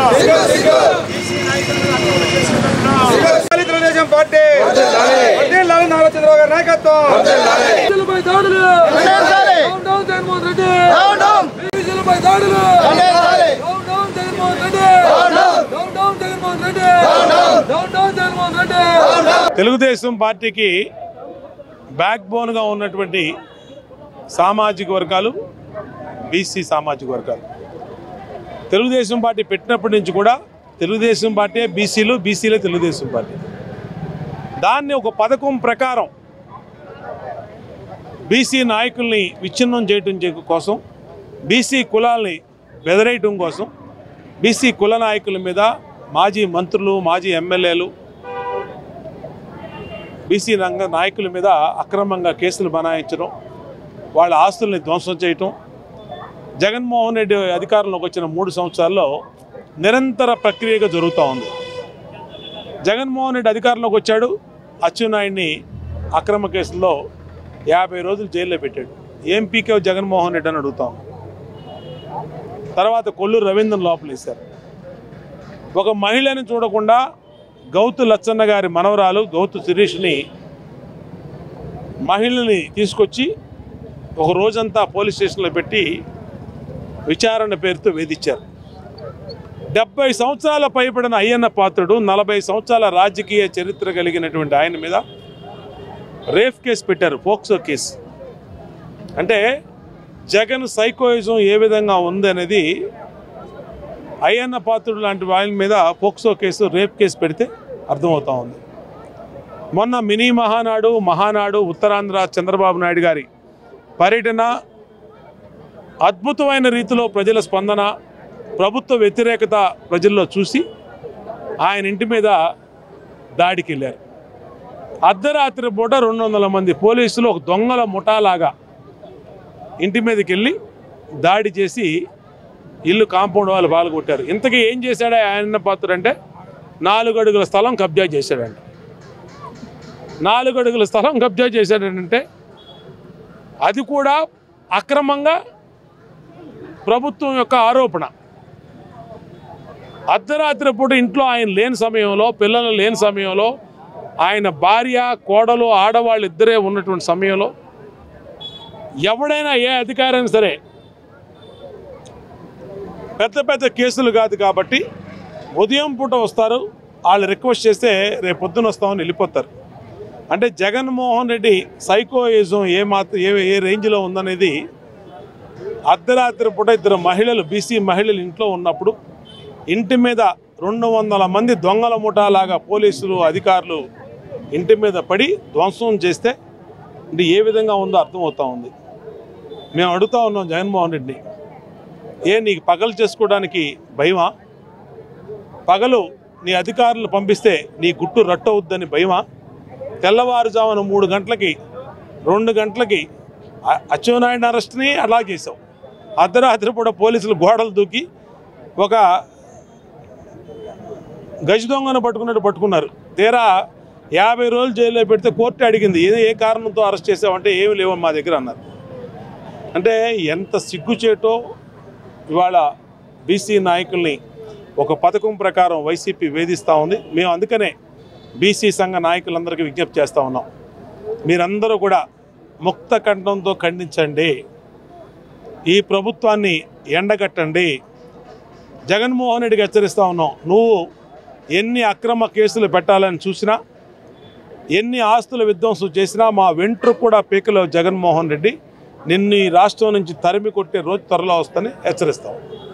Telugu Desam party వర్ధిల్లాలి నారా చంద్రబాబు గారి నాయకత్వం బీసీలపై దాడులు డౌన్ డౌన్ జగన్మోహన్ రెడ్డి బీసీలపై దాడులు down down Jaganmohan Reddy down down Jaganmohan Reddy down down Jaganmohan Reddy Telugu Desam పార్టీకి బ్యాక్ బోన్గా ఉన్నటువంటి సామాజిక వర్గాలు బీసీ సామాజిక వర్గాలు తెలుగుదేశం పార్టీ పెట్టినప్పటి నుంచి కూడా తెలుగుదేశం పార్టీ బీసీలు బీసీలే తెలుగుదేశం పార్టీ దాన్ని ఒక పథకం ప్రకారం బీసీ నాయకుల్ని విచ్ఛిన్నం చేయటం చే- కోసం బీసీ కులాల్ని బెదరేయటం కోసం బీసీ కుల నాయకుల మీద మాజీ మంత్రులు మాజీ ఎమ్మెల్యేలు బీసీ రంగ నాయకుల మీద అక్రమంగా కేసులు బనాయించడం వాళ్ళ ఆస్తుల్ని ధ్వంసం చేయటం జగన్మోహన్ రెడ్డి అధికారంలోకి వచ్చిన మూడు సంవత్సరాల్లో నిరంతర ప్రక్రియగా జరుగుతూ ఉంది జగన్మోహన్ రెడ్డి అధికారంలోకి వచ్చాడు అచ్చెన్నాయుడిని అక్రమ కేసుల్లో యాభై రోజులు జైల్లో పెట్టాడు ఏం పీకే జగన్మోహన్ రెడ్డి అని అడుగుతాం తర్వాత కొల్లూరు రవీంద్రన్ లోపలేశారు ఒక మహిళని చూడకుండా గౌతు లచ్చన్న గారి మనవరాలు గౌతు శిరీష్ని మహిళని తీసుకొచ్చి ఒక రోజంతా పోలీస్ స్టేషన్లో పెట్టి విచారణ పేరుతో వేధించారు డెబ్బై సంవత్సరాల పైబడిన అయ్యన్న పాత్రుడు నలభై సంవత్సరాల రాజకీయ చరిత్ర కలిగినటువంటి ఆయన మీద రేఫ్ కేసు పెట్టారు పోక్సో కేసు అంటే జగన్ సైకోయిజం ఏ విధంగా ఉంది అనేది అయ్యన్న పాత్రుడు లాంటి వాళ్ళ మీద పోక్సో కేసు రేప్ కేసు పెడితే అర్థమవుతా ఉంది మొన్న మినీ మహానాడు మహానాడు ఉత్తరాంధ్ర చంద్రబాబు నాయుడు గారి పర్యటన అద్భుతమైన రీతిలో ప్రజల స్పందన ప్రభుత్వ వ్యతిరేకత ప్రజల్లో చూసి ఆయన ఇంటి మీద దాడికి వెళ్ళారు అర్ధరాత్రి పూట రెండు వందల మంది పోలీసులు ఒక దొంగల ముఠాలాగా ఇంటి మీదకి వెళ్ళి దాడి చేసి ఇల్లు కాంపౌండ్ వాళ్ళు పాల్గొట్టారు ఇంతకీ ఏం చేశాడు ఆయన పాత్ర అంటే నాలుగు అడుగుల స్థలం కబ్జా చేశాడంట నాలుగు అడుగుల స్థలం కబ్జా చేశాడంటే అది కూడా అక్రమంగా ప్రభుత్వం యొక్క ఆరోపణ అర్ధరాత్రి పూట ఇంట్లో ఆయన లేని సమయంలో పిల్లలు లేని సమయంలో ఆయన భార్య కోడలు ఆడవాళ్ళు ఇద్దరే ఉన్నటువంటి సమయంలో ఎవడైనా ఏ అధికారైనా సరే పెద్ద పెద్ద కేసులు కాదు కాబట్టి ఉదయం పూట వస్తారు వాళ్ళు రిక్వెస్ట్ చేస్తే రేపు పొద్దున వస్తామని వెళ్ళిపోతారు అంటే జగన్మోహన్ రెడ్డి సైకోయిజం ఏ మాత్రం ఏ ఏ రేంజ్లో ఉందనేది అర్ధరాత్రి పూట ఇద్దరు మహిళలు బీసీ మహిళలు ఇంట్లో ఉన్నప్పుడు ఇంటి మీద రెండు వందల మంది దొంగల ముఠాలాగా పోలీసులు అధికారులు ఇంటి మీద పడి ధ్వంసం చేస్తే అంటే ఏ విధంగా ఉందో అర్థమవుతా ఉంది మేము అడుగుతా ఉన్నాం జగన్మోహన్ రెడ్డిని ఏ నీకు పగలు చేసుకోవడానికి భయమా పగలు నీ అధికారులు పంపిస్తే నీ గుట్టు రట్టు అవుద్దని భయమా తెల్లవారుజామున మూడు గంటలకి రెండు గంటలకి అ- అచ్చెన్నాయుడు అరెస్ట్ని అలా చేసావు అర్ధరాత్రి పూట పోలీసులు గోడలు దూకి ఒక గజ దొంగను పట్టుకున్నట్టు పట్టుకున్నారు తీరా యాభై రోజులు జైల్లో పెడితే కోర్టు అడిగింది ఏ ఏ కారణంతో అరెస్ట్ చేసావంటే ఏమి లేవు మా దగ్గర అన్నారు అంటే ఎంత సిగ్గుచేటో ఇవాళ బీసీ నాయకుల్ని ఒక పథకం ప్రకారం వైసీపీ వేధిస్తూ ఉంది మేము అందుకనే బీసీ సంఘ నాయకులందరికీ విజ్ఞప్తి చేస్తూ ఉన్నాం మీరందరూ కూడా ముక్త కంఠంతో ఖండించండి ఈ ప్రభుత్వాన్ని ఎండగట్టండి జగన్మోహన్ రెడ్డికి హెచ్చరిస్తూ ఉన్నాం నువ్వు ఎన్ని అక్రమ కేసులు పెట్టాలని చూసినా ఎన్ని ఆస్తుల విధ్వంసం చేసినా మా వెంట్రు కూడా పీకలో జగన్మోహన్ రెడ్డి నిన్ను ఈ రాష్ట్రం నుంచి తరిమి కొట్టే రోజు త్వరలో వస్తని హెచ్చరిస్తాం